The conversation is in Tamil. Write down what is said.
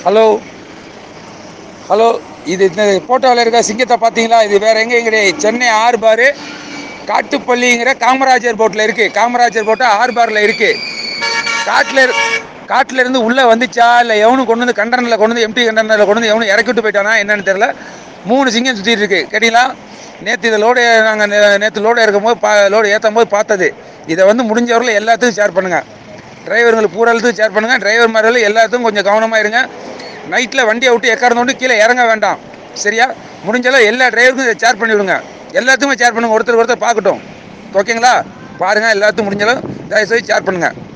ஹலோ ஹலோ இது இந்த ஃபோட்டோவில் இருக்க சிங்கத்தை பார்த்தீங்களா இது வேற எங்கேயும் கிடையாது சென்னை ஆர்பாரு காட்டுப்பள்ளிங்கிற காமராஜர் போட்டில் இருக்குது காமராஜர் போட்டு ஆர்பாரில் இருக்குது காட்டில் இரு காட்டில் இருந்து உள்ளே வந்துச்சா இல்லை எவனும் கொண்டு வந்து கண்டனில் கொண்டு வந்து எம்டி கண்டனில் கொண்டு வந்து எவனும் இறக்கி விட்டு போயிட்டானா என்னன்னு தெரில மூணு சிங்கம் சுற்றிட்டு இருக்கு கேட்டீங்களா நேற்று இதை லோடு நாங்கள் நேற்று லோடு இறக்கும் போது பா லோடு ஏற்றும் போது பார்த்தது இதை வந்து முடிஞ்சவரில் எல்லாத்துக்கும் ஷேர் பண்ணுங்கள் டிரைவருங்களுக்கு பூராலத்துக்கும் ஷேர் பண்ணுங்கள் டிரைவர் மாதிரி எல்லாத்துக்கும் கொஞ்சம் கவனமாக இருங்க நைட்டில் வண்டியை விட்டு எக்காரந்து கொண்டு கீழே இறங்க வேண்டாம் சரியா முடிஞ்சளவு எல்லா டிரைவருக்கும் இதை ஷேர் பண்ணி விடுங்க எல்லாத்துக்குமே ஷேர் பண்ணுங்கள் ஒருத்தர் ஒருத்தர் பார்க்கட்டும் ஓகேங்களா பாருங்கள் எல்லாத்துக்கும் முடிஞ்சளவு தயவுசெய்து ஷேர் பண்ணுங்கள்